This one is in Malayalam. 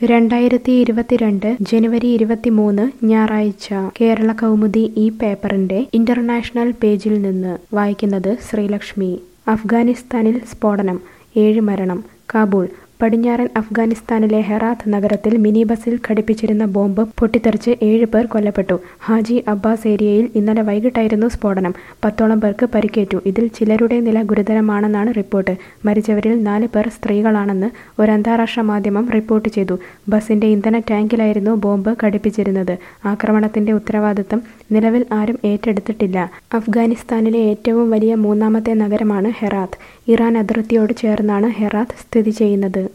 രണ്ടായിരത്തി ഇരുപത്തിരണ്ട് ജനുവരി ഇരുപത്തിമൂന്ന് ഞായറാഴ്ച കേരള കൗമുദി ഈ പേപ്പറിന്റെ ഇന്റർനാഷണൽ പേജിൽ നിന്ന് വായിക്കുന്നത് ശ്രീലക്ഷ്മി അഫ്ഗാനിസ്ഥാനിൽ സ്ഫോടനം ഏഴ് മരണം കാബൂൾ പടിഞ്ഞാറൻ അഫ്ഗാനിസ്ഥാനിലെ ഹെറാത്ത് നഗരത്തിൽ മിനി ബസിൽ ഘടിപ്പിച്ചിരുന്ന ബോംബ് പൊട്ടിത്തെറിച്ച് ഏഴ് പേർ കൊല്ലപ്പെട്ടു ഹാജി അബ്ബാസ് ഏരിയയിൽ ഇന്നലെ വൈകിട്ടായിരുന്നു സ്ഫോടനം പത്തോളം പേർക്ക് പരിക്കേറ്റു ഇതിൽ ചിലരുടെ നില ഗുരുതരമാണെന്നാണ് റിപ്പോർട്ട് മരിച്ചവരിൽ നാല് പേർ സ്ത്രീകളാണെന്ന് ഒരു അന്താരാഷ്ട്ര മാധ്യമം റിപ്പോർട്ട് ചെയ്തു ബസിന്റെ ഇന്ധന ടാങ്കിലായിരുന്നു ബോംബ് ഘടിപ്പിച്ചിരുന്നത് ആക്രമണത്തിന്റെ ഉത്തരവാദിത്തം നിലവിൽ ആരും ഏറ്റെടുത്തിട്ടില്ല അഫ്ഗാനിസ്ഥാനിലെ ഏറ്റവും വലിയ മൂന്നാമത്തെ നഗരമാണ് ഹെറാത്ത് ഇറാൻ അതിർത്തിയോട് ചേർന്നാണ് ഹെറാത്ത് സ്ഥിതി ചെയ്യുന്നത്